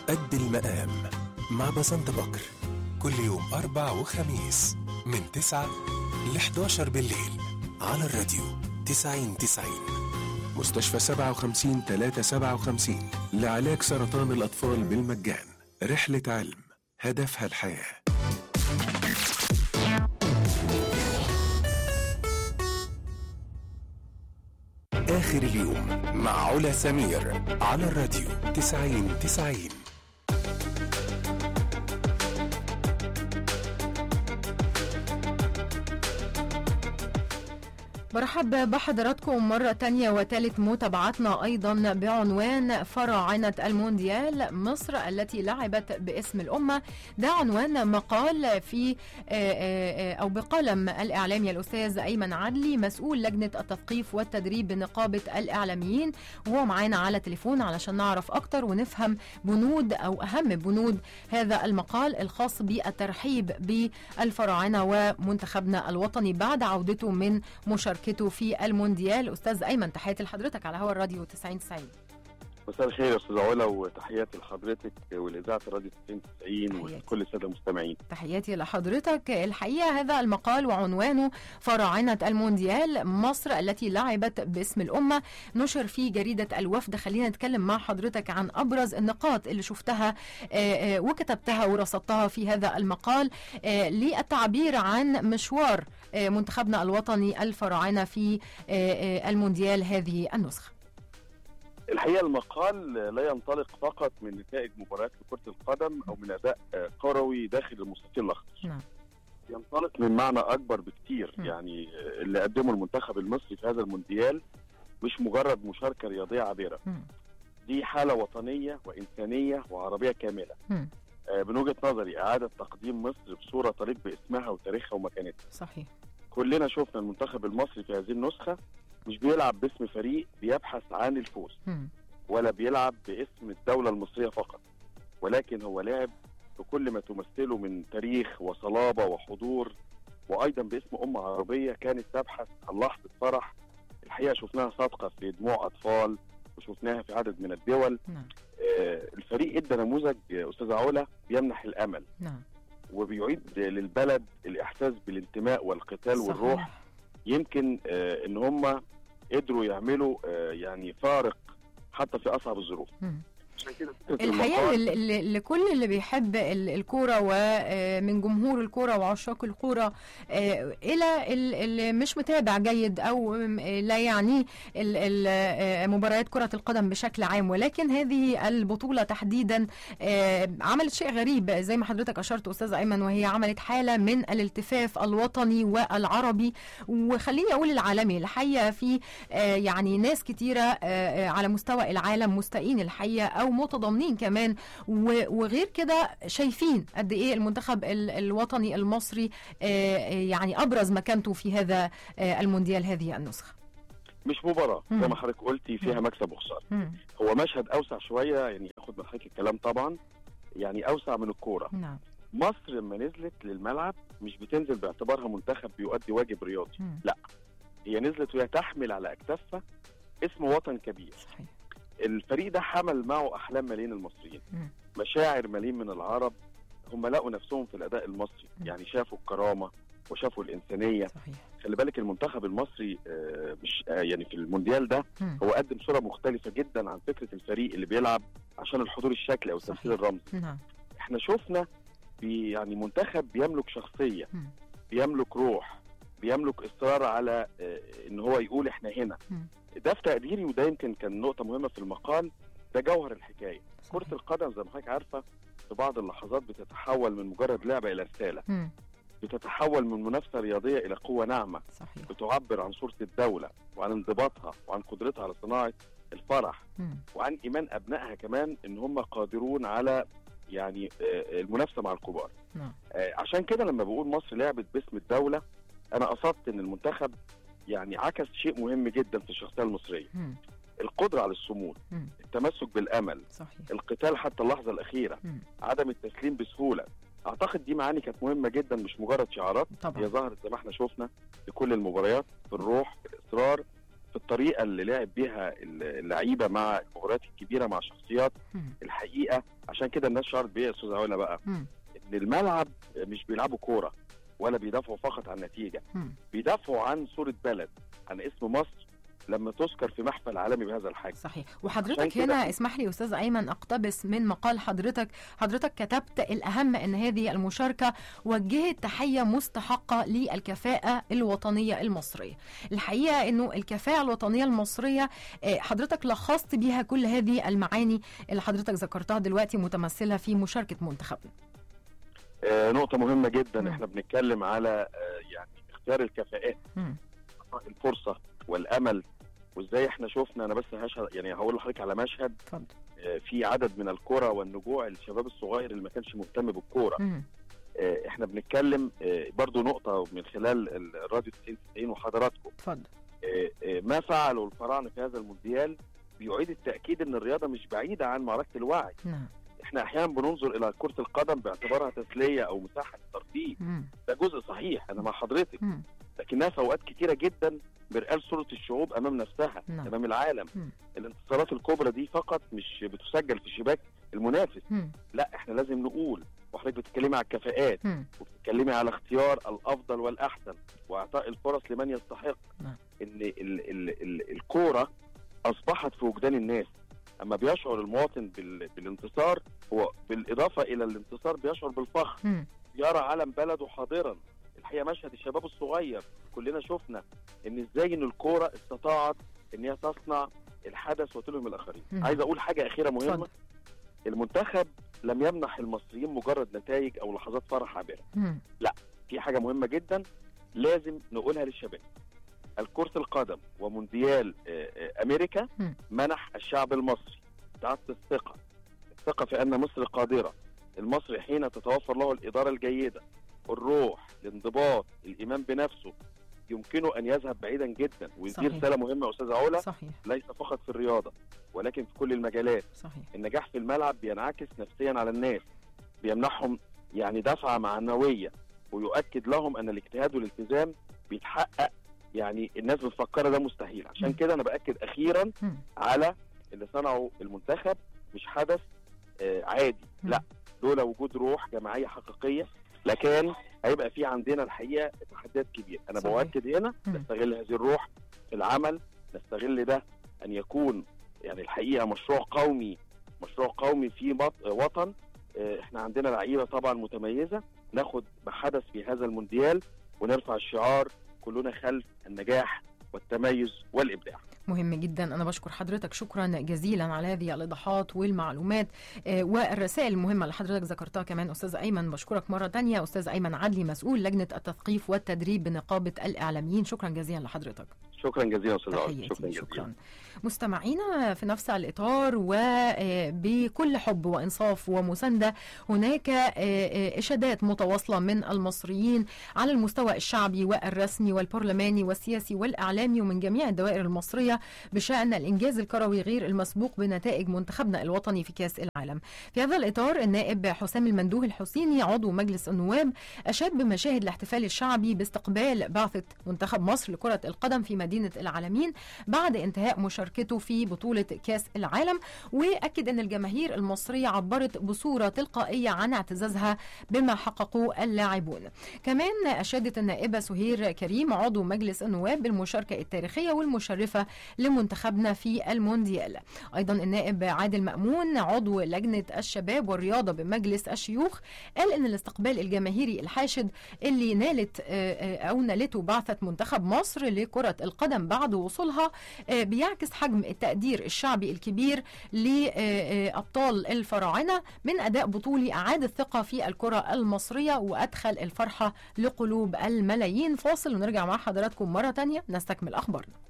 قد المقام مع بسنت بكر كل يوم أربع وخميس من 9 ل 11 بالليل على الراديو 90 90 مستشفى 57 357 لعلاج سرطان الأطفال بالمجان رحلة علم هدفها الحياه آخر اليوم مع علا سمير على الراديو 90 90 برحب بحضراتكم مرة تانية وتالت متابعتنا أيضا بعنوان فراعنة المونديال مصر التي لعبت باسم الأمة ده عنوان مقال في أو بقلم الإعلامي الأستاذ أيمن عدلي مسؤول لجنة التثقيف والتدريب بنقابة الإعلاميين وهو معانا على تليفون علشان نعرف أكتر ونفهم بنود أو أهم بنود هذا المقال الخاص بالترحيب بالفراعنة ومنتخبنا الوطني بعد عودته من مشاركة مشاركته في المونديال استاذ ايمن تحياتي لحضرتك على هوا الراديو 90 90 مساء الخير يا استاذ علا وتحياتي لحضرتك والاذاعه الراديو 90 90 وكل الساده المستمعين تحياتي لحضرتك الحقيقه هذا المقال وعنوانه فراعنه المونديال مصر التي لعبت باسم الامه نشر في جريده الوفد خلينا نتكلم مع حضرتك عن ابرز النقاط اللي شفتها وكتبتها ورصدتها في هذا المقال للتعبير عن مشوار منتخبنا الوطني الفراعنه في المونديال هذه النسخه الحقيقه المقال لا ينطلق فقط من نتائج مباريات كره القدم او من اداء كروي داخل المستطيل الاخضر نعم ينطلق من معنى اكبر بكتير م. يعني اللي قدمه المنتخب المصري في هذا المونديال مش مجرد مشاركه رياضيه عابره م. دي حاله وطنيه وانسانيه وعربيه كامله م. آه من وجهه نظري اعاده تقديم مصر بصوره تليق باسمها وتاريخها ومكانتها صحيح كلنا شفنا المنتخب المصري في هذه النسخه مش بيلعب باسم فريق بيبحث عن الفوز م. ولا بيلعب باسم الدولة المصرية فقط ولكن هو لعب بكل ما تمثله من تاريخ وصلابة وحضور وأيضا باسم أمة عربية كانت تبحث عن لحظة فرح الحقيقة شفناها صادقة في دموع أطفال وشفناها في عدد من الدول نعم. آه الفريق ادى نموذج أستاذة علا بيمنح الأمل نعم. وبيعيد للبلد الإحساس بالانتماء والقتال صحيح. والروح يمكن آه ان هم قدروا يعملوا آه يعني فارق حتى في اصعب الظروف م. عشان كده فكرة الحقيقه المقال- ل- ل- لكل اللي بيحب ال- الكوره ومن جمهور الكوره وعشاق الكوره آه، الى ال- اللي مش متابع جيد او م- لا يعني ال- ال- آه، مباريات كره القدم بشكل عام ولكن هذه البطوله تحديدا آه، عملت شيء غريب زي ما حضرتك اشرت استاذ ايمن وهي عملت حاله من الالتفاف الوطني والعربي وخليني اقول العالمي الحقيقه في آه، يعني ناس كتيره آه، آه، على مستوى العالم مستائين الحقيقه او متضامنين كمان و- وغير كده شايفين قد ايه المنتخب ال- الوطني المصري آه، آه، يعني ابرز مكانته في هذا آه، المونديال هذه النسخه مش مباراه مم. زي ما حضرتك قلتي فيها مم. مكسب وخساره مم. هو مشهد اوسع شويه يعني ياخد من حضرتك الكلام طبعا يعني اوسع من الكوره نعم مصر لما نزلت للملعب مش بتنزل باعتبارها منتخب بيؤدي واجب رياضي مم. هي نزلت وهي تحمل على اكتافها اسم وطن كبير صحيح الفريق ده حمل معه احلام ملايين المصريين مم. مشاعر ملايين من العرب هم لقوا نفسهم في الاداء المصري مم. يعني شافوا الكرامه وشافوا الانسانيه صحيح خلي بالك المنتخب المصري آه، مش آه، يعني في المونديال ده مم. هو قدم صوره مختلفه جدا عن فكره الفريق اللي بيلعب عشان الحضور الشكلي او التمثيل صحيح. الرمزي نعم احنا شفنا بي يعني منتخب بيملك شخصيه مم. بيملك روح بيملك اصرار على آه، ان هو يقول احنا هنا مم. ده في تقديري وده يمكن كان نقطه مهمه في المقال ده جوهر الحكايه كره صحيح. القدم زي ما حضرتك عارفه في بعض اللحظات بتتحول من مجرد لعبه الى رساله مم. بتتحول من منافسه رياضيه الى قوه ناعمه صحيح بتعبر عن صوره الدوله وعن انضباطها وعن قدرتها على صناعه الفرح مم. وعن ايمان ابنائها كمان ان هم قادرون على يعني آه، المنافسه مع الكبار نعم آه، عشان كده لما بقول مصر لعبت باسم الدوله انا قصدت ان المنتخب يعني عكس شيء مهم جدا في الشخصيه المصريه مم. القدره على الصمود مم. التمسك بالامل صحيح القتال حتى اللحظه الاخيره مم. عدم التسليم بسهوله اعتقد دي معاني كانت مهمه جدا مش مجرد شعارات طبعا هي ظهرت زي ما احنا شفنا في كل المباريات في الروح في الاصرار في الطريقه اللي لعب بيها اللعيبه مع المباريات الكبيره مع شخصيات مم. الحقيقه عشان كده الناس شعرت بيه يا استاذ علا بقى مم. ان الملعب مش بيلعبوا كوره ولا بيدافعوا فقط عن النتيجه مم. بيدافعوا عن صوره بلد عن اسم مصر لما تذكر في محفل عالمي بهذا الحجم صحيح وحضرتك عشان كده- هنا اسمح لي استاذ ايمن اقتبس من مقال حضرتك حضرتك كتبت الاهم ان هذه المشاركه وجهت تحيه مستحقه للكفاءه الوطنيه المصريه الحقيقه انه الكفاءه الوطنيه المصريه آه، حضرتك لخصت بيها كل هذه المعاني اللي حضرتك ذكرتها دلوقتي متمثله في مشاركه منتخبنا آه نقطه مهمه جدا مم. احنا بنتكلم على آه يعني اختيار الكفاءات مم. الفرصه والامل وازاي احنا شفنا انا بس هشهد يعني هقول لحضرتك على مشهد اتفضل آه، في عدد من الكرة والنجوع الشباب الصغير اللي ما كانش مهتم بالكوره مم. آه، احنا بنتكلم آه، برضو نقطه من خلال الراديو 90 90 وحضراتكم اتفضل آه، آه، ما فعله الفراعنه في هذا المونديال بيعيد التاكيد ان الرياضه مش بعيده عن معركه الوعي نعم احنا احيانا بننظر الى كره القدم باعتبارها تسليه او مساحه ترفيه مم. ده جزء صحيح انا مع حضرتك مم. لكنها في اوقات كتيره جدا مرآة صوره الشعوب امام نفسها نعم. امام العالم مم. الانتصارات الكبرى دي فقط مش بتسجل في شباك المنافس مم. لا احنا لازم نقول وحضرتك بتتكلمي على الكفاءات مم. وبتتكلمي على اختيار الافضل والاحسن واعطاء الفرص لمن يستحق نعم. ان ال ال ال الكوره اصبحت في وجدان الناس اما بيشعر المواطن بال بالانتصار هو بالاضافه الى الانتصار بيشعر بالفخر مم. يرى علم بلده حاضرا الحقيقه مشهد الشباب الصغير كلنا شفنا ان ازاي ان الكوره استطاعت ان هي تصنع الحدث وتلهم الاخرين مم. عايز اقول حاجه اخيره مهمه اتفضل. المنتخب لم يمنح المصريين مجرد نتائج او لحظات فرح عابره مم. في حاجه مهمه جدا لازم نقولها للشباب الكرة القدم ومونديال آه، آه، امريكا مم. منح الشعب المصري تعطي الثقه الثقه في ان مصر قادره المصري حين تتوفر له الاداره الجيده الروح الانضباط الايمان بنفسه يمكنه ان يذهب بعيدا جدا ودي صحيح. رساله مهمه يا استاذه علا صحيح ليس فقط في الرياضه ولكن في كل المجالات صحيح النجاح في الملعب بينعكس نفسيا على الناس بيمنحهم يعني دفعه معنويه ويؤكد لهم ان الاجتهاد والالتزام بيتحقق يعني الناس بتفكر ده مستحيل عشان مم. كده انا باكد اخيرا مم. على اللي صنعه المنتخب مش حدث آه عادي مم. لا دول وجود روح جماعيه حقيقيه لكن هيبقى في عندنا الحقيقه تحديات كبيره انا صحيح. بؤكد هنا مم. نستغل هذه الروح في العمل نستغل ده ان يكون يعني الحقيقه مشروع قومي مشروع قومي في مط- وطن آه، احنا عندنا لعيبه طبعا متميزه ناخد ما حدث في هذا المونديال ونرفع الشعار كلنا خلف النجاح والتميز والابداع مهم جدا انا بشكر حضرتك شكرا جزيلا على هذه الايضاحات والمعلومات آه، والرسائل المهمه اللي حضرتك ذكرتها كمان استاذ ايمن بشكرك مره تانية استاذ ايمن عدلي مسؤول لجنه التثقيف والتدريب بنقابه الاعلاميين شكرا جزيلا لحضرتك شكرا جزيلا استاذ عاصم. شكرا تحياتي جزيلا شكرا مستمعينا في نفس الإطار وبكل حب وإنصاف ومساندة هناك آه، آه، إشادات متواصلة من المصريين على المستوى الشعبي والرسمي والبرلماني والسياسي والإعلامي ومن جميع الدوائر المصرية بشأن الإنجاز الكروي غير المسبوق بنتائج منتخبنا الوطني في كأس العالم في هذا الإطار النائب حسام المندوه الحسيني عضو مجلس النواب أشاد بمشاهد الاحتفال الشعبي باستقبال بعثة منتخب مصر لكرة القدم في مدينة العالمين بعد انتهاء مشاركته في بطولة كأس العالم وأكد أن الجماهير المصرية عبرت بصورة تلقائية عن اعتزازها بما حققه اللاعبون كمان أشادت النائبة سهير كريم عضو مجلس النواب بالمشاركة التاريخية والمشرفة لمنتخبنا في المونديال أيضا النائب عادل مأمون عضو لجنة الشباب والرياضة بمجلس الشيوخ قال أن الاستقبال الجماهيري الحاشد اللي نالت آه، آه، أو نالته بعثة منتخب مصر لكرة القدم بعد وصولها آه، بيعكس حجم التقدير الشعبي الكبير لأبطال الفراعنة من أداء بطولي أعاد الثقة في الكرة المصرية وأدخل الفرحة لقلوب الملايين فاصل ونرجع مع حضراتكم مرة تانية نستكمل أخبارنا